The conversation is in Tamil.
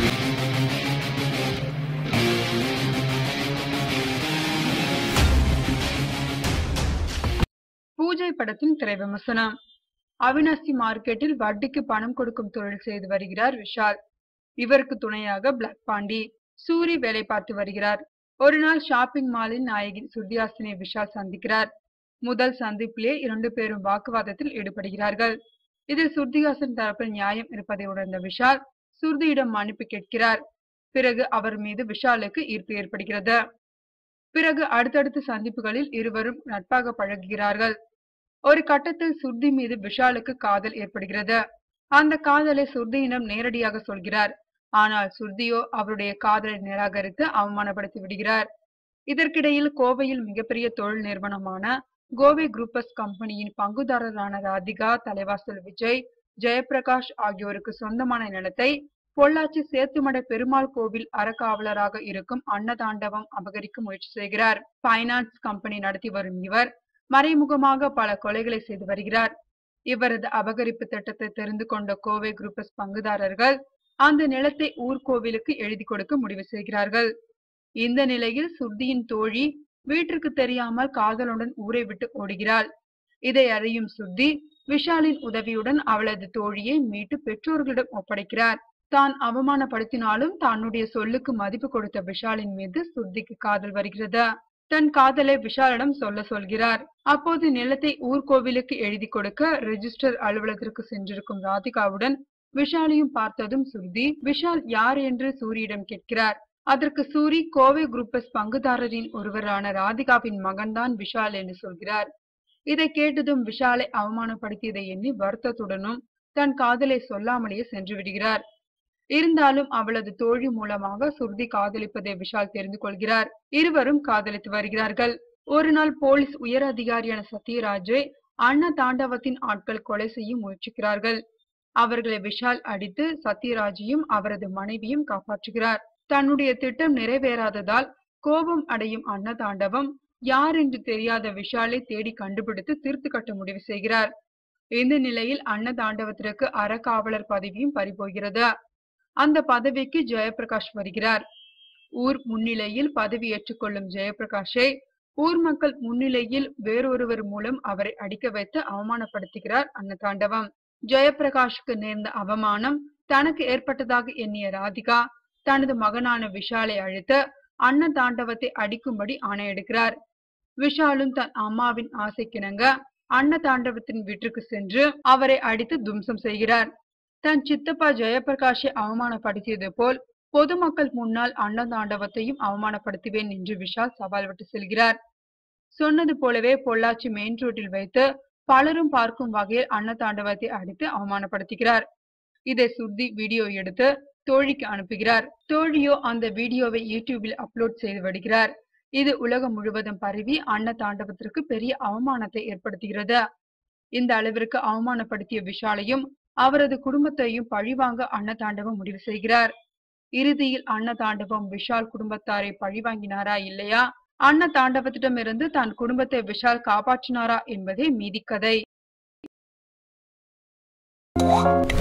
பூஜை படத்தின் திரை விமர்சனம் அவினாசி மார்க்கெட்டில் வட்டிக்கு பணம் கொடுக்கும் தொழில் செய்து வருகிறார் விஷால் இவருக்கு துணையாக பிளாக் பாண்டி சூரி வேலை பார்த்து வருகிறார் ஒரு நாள் ஷாப்பிங் மாலில் நாயகி சுர்தியாசினை விஷால் சந்திக்கிறார் முதல் சந்திப்பிலே இரண்டு பேரும் வாக்குவாதத்தில் ஈடுபடுகிறார்கள் இதில் சுர்திகாசன் தரப்பில் நியாயம் இருப்பதை உணர்ந்த விஷால் சுர்தியிடம் மன்னிப்பு கேட்கிறார் பிறகு அவர் மீது விஷாலுக்கு ஈர்ப்பு ஏற்படுகிறது பிறகு அடுத்தடுத்த சந்திப்புகளில் இருவரும் நட்பாக பழகுகிறார்கள் ஒரு கட்டத்தில் சுர்தி மீது விஷாலுக்கு காதல் ஏற்படுகிறது அந்த காதலை சுர்தியிடம் நேரடியாக சொல்கிறார் ஆனால் சுர்தியோ அவருடைய காதலை நிராகரித்து அவமானப்படுத்தி விடுகிறார் இதற்கிடையில் கோவையில் மிகப்பெரிய தொழில் நிறுவனமான கோவை குரூப்பஸ் கம்பெனியின் பங்குதாரரான ராதிகா தலைவாசல் விஜய் ஜெயபிரகாஷ் ஆகியோருக்கு சொந்தமான நிலத்தை பொள்ளாச்சி சேத்துமடை பெருமாள் கோவில் அறக்காவலராக இருக்கும் அன்னதாண்டவம் அபகரிக்க முயற்சி செய்கிறார் பைனான்ஸ் கம்பெனி நடத்தி வரும் இவர் மறைமுகமாக பல கொலைகளை செய்து வருகிறார் இவரது அபகரிப்பு திட்டத்தை தெரிந்து கொண்ட கோவை குரூப்பஸ் பங்குதாரர்கள் அந்த நிலத்தை ஊர்கோவிலுக்கு எழுதி கொடுக்க முடிவு செய்கிறார்கள் இந்த நிலையில் சுர்தியின் தோழி வீட்டிற்கு தெரியாமல் காதலுடன் ஊரை விட்டு ஓடுகிறாள் இதை அறியும் சுர்தி விஷாலின் உதவியுடன் அவளது தோழியை மீட்டு பெற்றோர்களிடம் ஒப்படைக்கிறார் தான் அவமானப்படுத்தினாலும் தன்னுடைய சொல்லுக்கு மதிப்பு கொடுத்த விஷாலின் மீது சுர்திக்கு காதல் வருகிறது தன் காதலை விஷாலிடம் சொல்ல சொல்கிறார் அப்போது நிலத்தை ஊர்கோவிலுக்கு எழுதி கொடுக்க ரெஜிஸ்டர் அலுவலகத்திற்கு சென்றிருக்கும் ராதிகாவுடன் விஷாலையும் பார்த்ததும் சுருதி விஷால் யார் என்று சூரியிடம் கேட்கிறார் அதற்கு சூரி கோவை குரூப்பஸ் பங்குதாரரின் ஒருவரான ராதிகாவின் மகன்தான் விஷால் என்று சொல்கிறார் இதை கேட்டதும் விஷாலை அவமானப்படுத்தியதை எண்ணி வருத்தத்துடனும் தன் காதலை சொல்லாமலேயே சென்று விடுகிறார் இருந்தாலும் அவளது தோழி மூலமாக சுருதி காதலிப்பதை விஷால் தெரிந்து கொள்கிறார் இருவரும் காதலித்து வருகிறார்கள் ஒரு நாள் போலீஸ் உயர் அதிகாரியான சத்யராஜை அண்ணா தாண்டவத்தின் ஆட்கள் கொலை செய்ய முயற்சிக்கிறார்கள் அவர்களை விஷால் அடித்து சத்யராஜையும் அவரது மனைவியும் காப்பாற்றுகிறார் தன்னுடைய திட்டம் நிறைவேறாததால் கோபம் அடையும் அன்னதாண்டவம் யார் என்று தெரியாத விஷாலை தேடி கண்டுபிடித்து தீர்த்து கட்ட முடிவு செய்கிறார் இந்த நிலையில் அன்னதாண்டவத்திற்கு அறக்காவலர் பதவியும் பறிபோகிறது அந்த பதவிக்கு ஜெயபிரகாஷ் வருகிறார் ஊர் முன்னிலையில் பதவி ஏற்றுக்கொள்ளும் ஜெயபிரகாஷை ஊர் மக்கள் முன்னிலையில் வேறொருவர் மூலம் அவரை அடிக்க வைத்து அவமானப்படுத்துகிறார் அன்னதாண்டவம் ஜெயபிரகாஷுக்கு நேர்ந்த அவமானம் தனக்கு ஏற்பட்டதாக எண்ணிய ராதிகா தனது மகனான விஷாலை அழைத்து அன்ன தாண்டவத்தை அடிக்கும்படி ஆணையிடுகிறார் விஷாலும் தன் அம்மாவின் ஆசைக்கிணங்க அன்ன தாண்டவத்தின் வீட்டிற்கு சென்று அவரை அடித்து தும்சம் செய்கிறார் தன் சித்தப்பா ஜெயபிரகாஷை அவமானப்படுத்தியது போல் பொதுமக்கள் முன்னால் அன்னதாண்டவத்தையும் அவமானப்படுத்துவேன் என்று விஷால் சவால் விட்டு செல்கிறார் சொன்னது போலவே பொள்ளாச்சி மெயின் ரோட்டில் வைத்து பலரும் பார்க்கும் வகையில் அன்னதாண்டவத்தை அடித்து அவமானப்படுத்துகிறார் இதை சுத்தி வீடியோ எடுத்து தோழிக்கு அனுப்புகிறார் தோழியோ அந்த வீடியோவை யூடியூபில் அப்லோட் செய்து விடுகிறார் இது உலகம் முழுவதும் பரவி அன்ன தாண்டவத்திற்கு பெரிய அவமானத்தை ஏற்படுத்துகிறது இந்த அளவிற்கு அவமானப்படுத்திய விஷாலையும் அவரது குடும்பத்தையும் பழிவாங்க அன்னதாண்டவம் முடிவு செய்கிறார் இறுதியில் அன்னதாண்டவம் விஷால் குடும்பத்தாரை பழிவாங்கினாரா இல்லையா அன்ன தாண்டவத்திடமிருந்து தன் குடும்பத்தை விஷால் காப்பாற்றினாரா என்பதே மீதி கதை